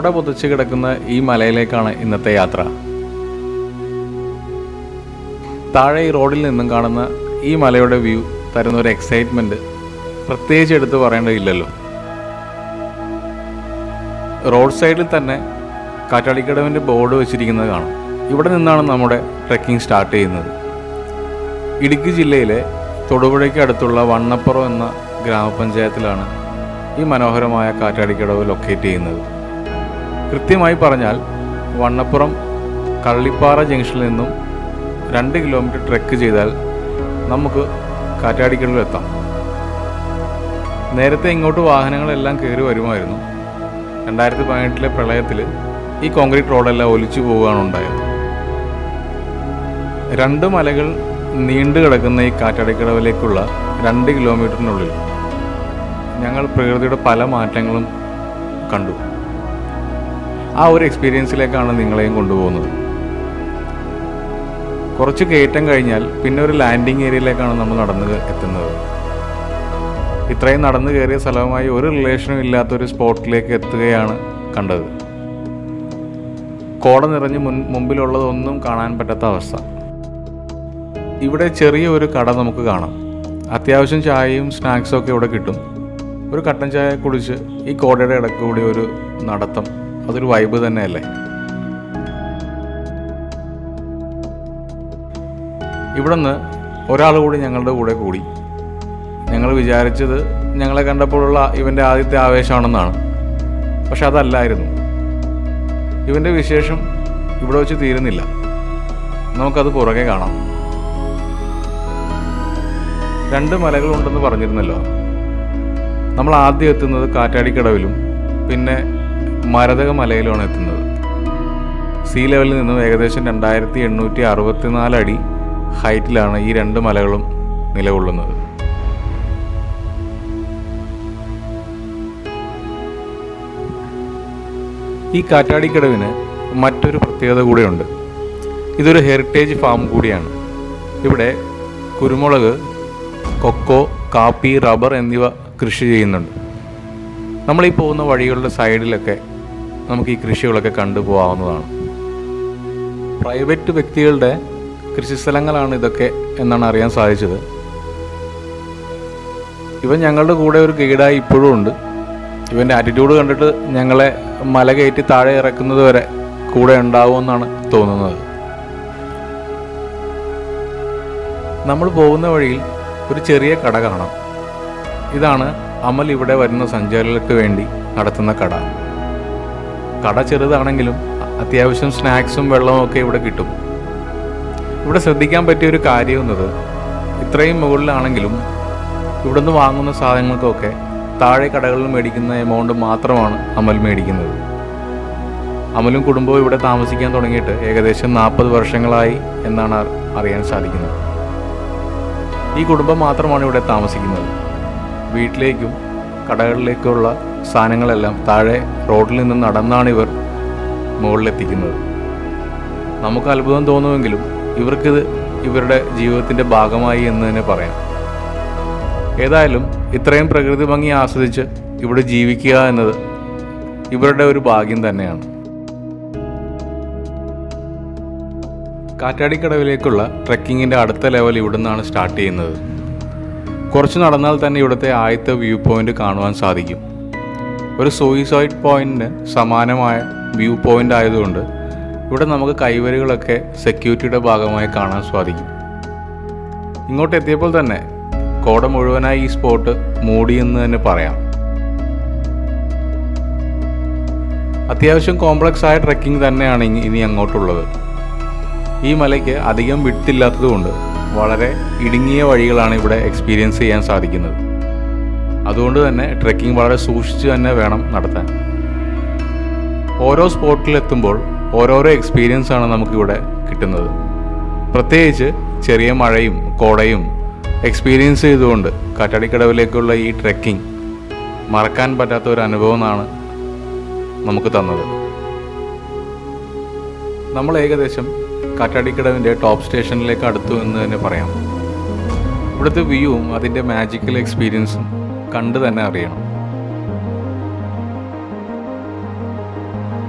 കോട പുതച്ച് കിടക്കുന്ന ഈ മലയിലേക്കാണ് ഇന്നത്തെ യാത്ര താഴെ ഈ റോഡിൽ നിന്നും കാണുന്ന ഈ മലയുടെ വ്യൂ തരുന്ന ഒരു എക്സൈറ്റ്മെൻറ്റ് പ്രത്യേകിച്ച് എടുത്ത് പറയേണ്ടതില്ലല്ലോ റോഡ് സൈഡിൽ തന്നെ കാറ്റാടിക്കടവിൻ്റെ ബോർഡ് വെച്ചിരിക്കുന്നത് കാണാം ഇവിടെ നിന്നാണ് നമ്മുടെ ട്രെക്കിംഗ് സ്റ്റാർട്ട് ചെയ്യുന്നത് ഇടുക്കി ജില്ലയിലെ തൊടുപുഴയ്ക്ക് അടുത്തുള്ള വണ്ണപ്പുറം എന്ന ഗ്രാമപഞ്ചായത്തിലാണ് ഈ മനോഹരമായ കാറ്റാടിക്കടവ് ലൊക്കേറ്റ് ചെയ്യുന്നത് കൃത്യമായി പറഞ്ഞാൽ വണ്ണപ്പുറം കള്ളിപ്പാറ ജംഗ്ഷനിൽ നിന്നും രണ്ട് കിലോമീറ്റർ ട്രെക്ക് ചെയ്താൽ നമുക്ക് കാറ്റാടിക്കടവിൽ എത്താം നേരത്തെ ഇങ്ങോട്ട് വാഹനങ്ങളെല്ലാം കയറി വരുമായിരുന്നു രണ്ടായിരത്തി പതിനെട്ടിലെ പ്രളയത്തിൽ ഈ കോൺക്രീറ്റ് റോഡെല്ലാം ഒലിച്ചു പോവുകയാണ് ഉണ്ടായത് രണ്ട് മലകൾ നീണ്ടു കിടക്കുന്ന ഈ കാറ്റാടിക്കടവിലേക്കുള്ള രണ്ട് കിലോമീറ്ററിനുള്ളിൽ ഞങ്ങൾ പ്രകൃതിയുടെ പല മാറ്റങ്ങളും കണ്ടു ആ ഒരു എക്സ്പീരിയൻസിലേക്കാണ് നിങ്ങളെയും കൊണ്ടുപോകുന്നത് കുറച്ച് കയറ്റം കഴിഞ്ഞാൽ പിന്നെ ഒരു ലാൻഡിങ് ഏരിയയിലേക്കാണ് നമ്മൾ നടന്ന് എത്തുന്നത് ഇത്രയും നടന്നു കയറിയ സ്ഥലവുമായി ഒരു റിലേഷനും ഇല്ലാത്തൊരു സ്പോട്ടിലേക്ക് എത്തുകയാണ് കണ്ടത് കോട നിറഞ്ഞ് മുൻ മുമ്പിലുള്ളതൊന്നും കാണാൻ പറ്റാത്ത അവസ്ഥ ഇവിടെ ചെറിയ ഒരു കട നമുക്ക് കാണാം അത്യാവശ്യം ചായയും സ്നാക്സും ഒക്കെ ഇവിടെ കിട്ടും ഒരു കട്ടൻ ചായ കുടിച്ച് ഈ കോടയുടെ ഇടയ്ക്ക് കൂടി ഒരു നടത്തം അതൊരു വൈബ് തന്നെയല്ലേ ഇവിടെ നിന്ന് ഒരാൾ കൂടി ഞങ്ങളുടെ കൂടെ കൂടി ഞങ്ങൾ വിചാരിച്ചത് ഞങ്ങളെ കണ്ടപ്പോഴുള്ള ഇവൻ്റെ ആദ്യത്തെ ആവേശമാണെന്നാണ് പക്ഷെ അതല്ലായിരുന്നു ഇവൻ്റെ വിശേഷം ഇവിടെ വെച്ച് തീരുന്നില്ല നമുക്കത് പുറകെ കാണാം രണ്ട് മലകളുണ്ടെന്ന് പറഞ്ഞിരുന്നല്ലോ നമ്മൾ ആദ്യം എത്തുന്നത് കാറ്റാടിക്കടവിലും പിന്നെ മരതക മലയിലുമാണ് എത്തുന്നത് സീ ലെവലിൽ നിന്നും ഏകദേശം രണ്ടായിരത്തി എണ്ണൂറ്റി അറുപത്തിനാല് അടി ഹൈറ്റിലാണ് ഈ രണ്ട് മലകളും നിലകൊള്ളുന്നത് ഈ കാറ്റാടിക്കടവിന് മറ്റൊരു പ്രത്യേകത കൂടിയുണ്ട് ഇതൊരു ഹെറിറ്റേജ് ഫാം കൂടിയാണ് ഇവിടെ കുരുമുളക് കൊക്കോ കാപ്പി റബ്ബർ എന്നിവ കൃഷി ചെയ്യുന്നുണ്ട് നമ്മൾ ഈ പോകുന്ന വഴികളുടെ സൈഡിലൊക്കെ നമുക്ക് ഈ കൃഷികളൊക്കെ കണ്ടുപോകാവുന്നതാണ് പ്രൈവറ്റ് വ്യക്തികളുടെ കൃഷിസ്ഥലങ്ങളാണ് ഇതൊക്കെ എന്നാണ് അറിയാൻ സാധിച്ചത് ഇവൻ ഞങ്ങളുടെ കൂടെ ഒരു ഗൈഡായി ഇപ്പോഴും ഉണ്ട് ഇവൻ്റെ ആറ്റിറ്റ്യൂഡ് കണ്ടിട്ട് ഞങ്ങളെ മല കയറ്റി താഴെ ഇറക്കുന്നത് വരെ കൂടെ ഉണ്ടാവുമെന്നാണ് തോന്നുന്നത് നമ്മൾ പോകുന്ന വഴിയിൽ ഒരു ചെറിയ കട കാണാം ഇതാണ് അമൽ ഇവിടെ വരുന്ന സഞ്ചാരികൾക്ക് വേണ്ടി നടത്തുന്ന കട കട ചെറുതാണെങ്കിലും അത്യാവശ്യം സ്നാക്സും വെള്ളവും ഒക്കെ ഇവിടെ കിട്ടും ഇവിടെ ശ്രദ്ധിക്കാൻ പറ്റിയ ഒരു കാര്യം എന്നത് ഇത്രയും മുകളിലാണെങ്കിലും ഇവിടുന്ന് വാങ്ങുന്ന സാധനങ്ങൾക്കൊക്കെ താഴെ കടകളിൽ മേടിക്കുന്ന എമൗണ്ട് മാത്രമാണ് അമൽ മേടിക്കുന്നത് അമലും കുടുംബവും ഇവിടെ താമസിക്കാൻ തുടങ്ങിയിട്ട് ഏകദേശം നാൽപ്പത് വർഷങ്ങളായി എന്നാണ് അർ- അറിയാൻ സാധിക്കുന്നത് ഈ കുടുംബം മാത്രമാണ് ഇവിടെ താമസിക്കുന്നത് വീട്ടിലേക്കും കടകളിലേക്കുള്ള സാധനങ്ങളെല്ലാം താഴെ റോഡിൽ നിന്ന് നടന്നാണ് ഇവർ മുകളിലെത്തിക്കുന്നത് നമുക്ക് അത്ഭുതം തോന്നുമെങ്കിലും ഇവർക്കിത് ഇവരുടെ ജീവിതത്തിൻ്റെ ഭാഗമായി എന്ന് തന്നെ പറയാം ഏതായാലും ഇത്രയും പ്രകൃതി ഭംഗി ആസ്വദിച്ച് ഇവിടെ ജീവിക്കുക എന്നത് ഇവരുടെ ഒരു ഭാഗ്യം തന്നെയാണ് കാറ്റാടിക്കടവിലേക്കുള്ള ട്രെക്കിങ്ങിൻ്റെ അടുത്ത ലെവൽ ഇവിടെ നിന്നാണ് സ്റ്റാർട്ട് ചെയ്യുന്നത് കുറച്ച് നടന്നാൽ തന്നെ ഇവിടുത്തെ ആദ്യത്തെ വ്യൂ പോയിന്റ് കാണുവാൻ സാധിക്കും ഒരു സൂയിസൈഡ് പോയിന്റിന് സമാനമായ വ്യൂ പോയിന്റ് ആയതുകൊണ്ട് ഇവിടെ നമുക്ക് കൈവരികളൊക്കെ സെക്യൂരിറ്റിയുടെ ഭാഗമായി കാണാൻ സാധിക്കും ഇങ്ങോട്ട് എത്തിയപ്പോൾ തന്നെ കോട മുഴുവനായി ഈ സ്പോട്ട് മൂടിയെന്ന് തന്നെ പറയാം അത്യാവശ്യം കോംപ്ലക്സ് ആയ ട്രെക്കിംഗ് തന്നെയാണ് ഇനി ഇനി അങ്ങോട്ടുള്ളത് ഈ മലയ്ക്ക് അധികം വിട്ടില്ലാത്തതുകൊണ്ട് വളരെ ഇടുങ്ങിയ വഴികളാണ് ഇവിടെ എക്സ്പീരിയൻസ് ചെയ്യാൻ സാധിക്കുന്നത് അതുകൊണ്ട് തന്നെ ട്രെക്കിംഗ് വളരെ സൂക്ഷിച്ച് തന്നെ വേണം നടത്താൻ ഓരോ സ്പോട്ടിലെത്തുമ്പോൾ ഓരോരോ എക്സ്പീരിയൻസ് ആണ് നമുക്കിവിടെ കിട്ടുന്നത് പ്രത്യേകിച്ച് ചെറിയ മഴയും കോടയും എക്സ്പീരിയൻസ് ചെയ്തുകൊണ്ട് കാറ്റാടിക്കടവിലേക്കുള്ള ഈ ട്രെക്കിംഗ് മറക്കാൻ പറ്റാത്ത ഒരു അനുഭവമാണ് നമുക്ക് തന്നത് നമ്മൾ ഏകദേശം കാറ്റാടിക്കടവിൻ്റെ ടോപ്പ് സ്റ്റേഷനിലേക്ക് അടുത്തു എന്ന് തന്നെ പറയാം ഇവിടുത്തെ വ്യൂവും അതിൻ്റെ മാജിക്കൽ എക്സ്പീരിയൻസും കണ്ടു തന്നെ അറിയണം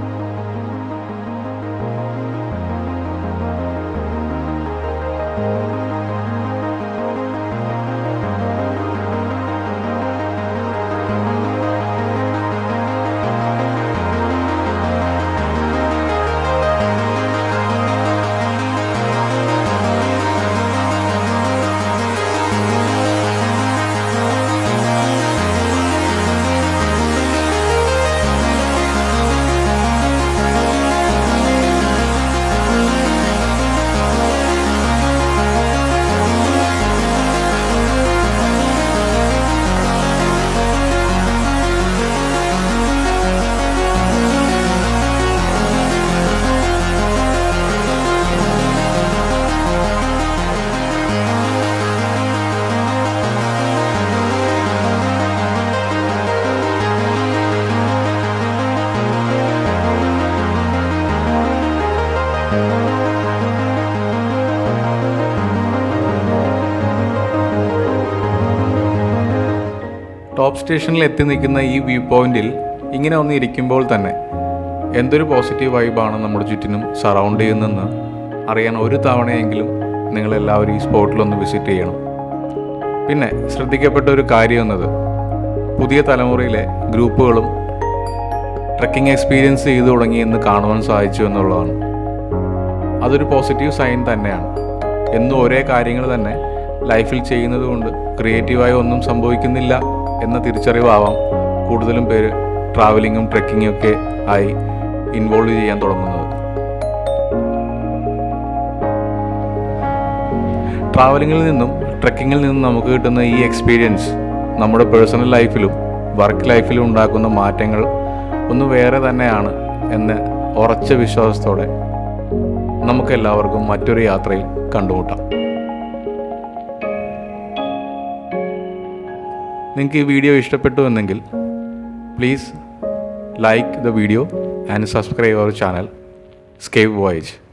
ടോപ്പ് സ്റ്റേഷനിൽ എത്തി നിൽക്കുന്ന ഈ വ്യൂ പോയിന്റിൽ ഇങ്ങനെ ഒന്ന് ഇരിക്കുമ്പോൾ തന്നെ എന്തൊരു പോസിറ്റീവ് വൈബാണ് നമ്മുടെ ചുറ്റിനും സറൗണ്ട് ചെയ്യുന്നതെന്ന് അറിയാൻ ഒരു തവണയെങ്കിലും നിങ്ങളെല്ലാവരും ഈ സ്പോട്ടിലൊന്ന് വിസിറ്റ് ചെയ്യണം പിന്നെ ശ്രദ്ധിക്കപ്പെട്ട ഒരു കാര്യം എന്നത് പുതിയ തലമുറയിലെ ഗ്രൂപ്പുകളും ട്രക്കിംഗ് എക്സ്പീരിയൻസ് ചെയ്തു തുടങ്ങി എന്ന് കാണുവാൻ സാധിച്ചു എന്നുള്ളതാണ് അതൊരു പോസിറ്റീവ് സൈൻ തന്നെയാണ് എന്നും ഒരേ കാര്യങ്ങൾ തന്നെ ലൈഫിൽ ചെയ്യുന്നത് കൊണ്ട് ക്രിയേറ്റീവായി ഒന്നും സംഭവിക്കുന്നില്ല എന്ന തിരിച്ചറിവാവാം കൂടുതലും പേര് ട്രാവലിങ്ങും ട്രെക്കിങ്ങും ഒക്കെ ആയി ഇൻവോൾവ് ചെയ്യാൻ തുടങ്ങുന്നത് ട്രാവലിങ്ങിൽ നിന്നും ട്രെക്കിങ്ങിൽ നിന്നും നമുക്ക് കിട്ടുന്ന ഈ എക്സ്പീരിയൻസ് നമ്മുടെ പേഴ്സണൽ ലൈഫിലും വർക്ക് ലൈഫിലും ഉണ്ടാക്കുന്ന മാറ്റങ്ങൾ ഒന്ന് വേറെ തന്നെയാണ് എന്ന് ഉറച്ച വിശ്വാസത്തോടെ നമുക്കെല്ലാവർക്കും മറ്റൊരു യാത്രയിൽ കണ്ടുമുട്ടാം നിങ്ങൾക്ക് ഈ വീഡിയോ ഇഷ്ടപ്പെട്ടു എന്നെങ്കിൽ please like the video and subscribe our channel സ്കേവ് വോയേജ്